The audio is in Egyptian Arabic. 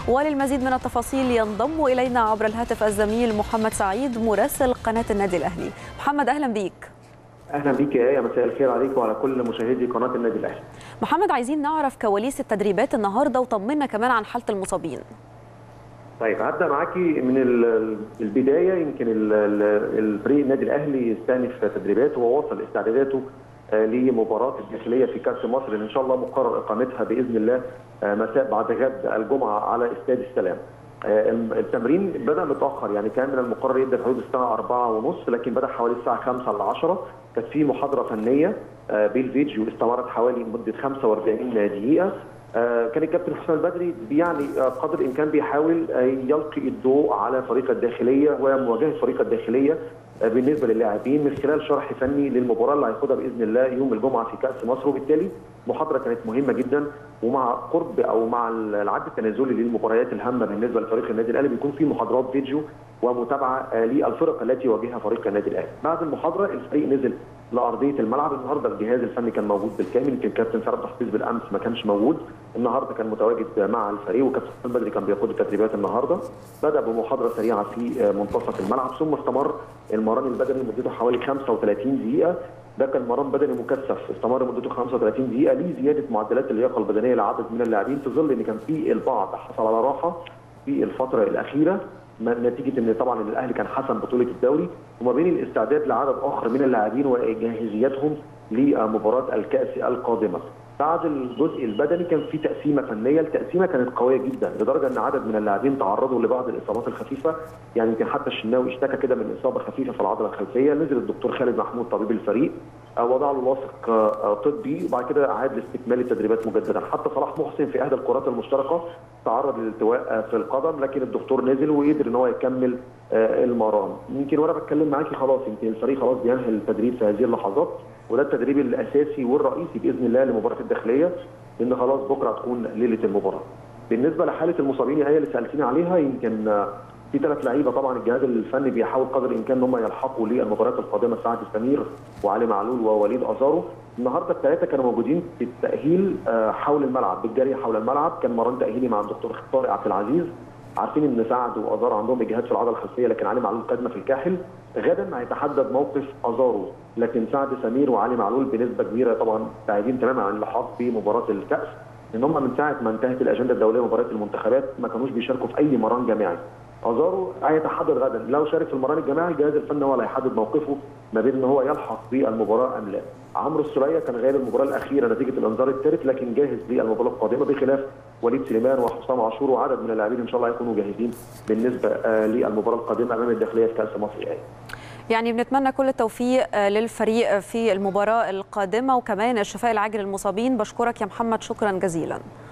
وللمزيد من التفاصيل ينضم الينا عبر الهاتف الزميل محمد سعيد مراسل قناه النادي الاهلي محمد اهلا بيك اهلا بيك يا ايه مساء الخير عليك وعلى كل مشاهدي قناه النادي الاهلي محمد عايزين نعرف كواليس التدريبات النهارده وطمنا كمان عن حاله المصابين طيب هبدا معاكي من البدايه يمكن الفريق النادي الاهلي استأنف تدريباته وواصل استعداداته لمباراه الداخليه في كاس مصر اللي ان شاء الله مقرر اقامتها باذن الله مساء بعد غد الجمعه على استاد السلام. التمرين بدا متاخر يعني كان من المقرر يبدا في حدود الساعه 4 ونص لكن بدا حوالي الساعه 5 ل 10 كانت في محاضره فنيه بالفيديو استمرت حوالي مده 45 دقيقه كان الكابتن حسام البدري يعني قدر الامكان بيحاول يلقي الضوء على فريق الداخليه ومواجهه فريق الداخليه بالنسبه للاعبين من خلال شرح فني للمباراه اللي هياخدها باذن الله يوم الجمعه في كاس مصر وبالتالي محاضره كانت مهمه جدا ومع قرب او مع العد التنازلي للمباريات الهامه بالنسبه لفريق النادي الاهلي بيكون في محاضرات فيديو ومتابعه للفرق التي يواجهها فريق النادي الاهلي. بعد المحاضره الفريق نزل لارضيه الملعب النهارده الجهاز الفني كان موجود بالكامل يمكن كابتن سعد حفيظ بالامس ما كانش موجود النهارده كان متواجد مع الفريق وكابتن حسام بدري كان بيقود التدريبات النهارده بدا بمحاضره سريعه في منتصف الملعب ثم استمر المران البدني مدته حوالي 35 دقيقه ده كان مران بدني مكثف استمر مدته 35 دقيقه لزياده معدلات اللياقه البدنيه لعدد من اللاعبين في ظل ان كان في البعض حصل على راحه في الفتره الاخيره نتيجه ان طبعا الاهلي كان حسم بطوله الدوري وما بين الاستعداد لعدد اخر من اللاعبين وجاهزيتهم لمباراه الكاس القادمه. بعد الجزء البدني كان في تقسيمه فنيه، التقسيمه كانت قويه جدا لدرجه ان عدد من اللاعبين تعرضوا لبعض الاصابات الخفيفه، يعني يمكن حتى الشناوي اشتكى كده من اصابه خفيفه في العضله الخلفيه، نزل الدكتور خالد محمود طبيب الفريق وضع له لاصق طبي وبعد كده عاد لاستكمال التدريبات مجددا، حتى صلاح محسن في احدى الكرات المشتركه تعرض للالتواء في القدم لكن الدكتور نزل وقدر ان هو يكمل المران، يمكن وانا بتكلم معاكي خلاص يمكن الفريق خلاص بينهي التدريب في هذه اللحظات وده التدريب الاساسي والرئيسي باذن الله لمباراه الداخليه لان خلاص بكره هتكون ليله المباراه. بالنسبه لحاله المصابين هي اللي سالتيني عليها يمكن في ثلاث لعيبه طبعا الجهاز الفني بيحاول قدر الامكان ان هم يلحقوا للمباريات القادمه سعد سمير وعلي معلول ووليد ازارو النهارده الثلاثه كانوا موجودين في التاهيل حول الملعب بالجري حول الملعب كان مران تاهيلي مع الدكتور طارق عبد العزيز عارفين ان سعد وازارو عندهم اجهاد في العضله الخلفيه لكن علي معلول قدمه في الكاحل غدا هيتحدد موقف ازارو لكن سعد سمير وعلي معلول بنسبه كبيره طبعا بعيدين تماما عن اللحاق في مباراه الكاس ان هم من ساعه ما انتهت الاجنده الدوليه مباريات المنتخبات ما كانوش بيشاركوا في اي مران جماعي ازارو هيتحدد غدا لو شارك في المران الجماعي الجهاز الفني هو اللي هيحدد موقفه ما بين ان هو يلحق بالمباراه ام لا عمرو السوليه كان غايب المباراه الاخيره نتيجه الانذار الثالث لكن جاهز للمباراه القادمه بخلاف وليد سليمان وحسام عاشور وعدد من اللاعبين ان شاء الله يكونوا جاهزين بالنسبه للمباراه القادمه امام الداخليه في كاس مصر يعني. يعني بنتمنى كل التوفيق للفريق في المباراه القادمه وكمان الشفاء العاجل للمصابين بشكرك يا محمد شكرا جزيلا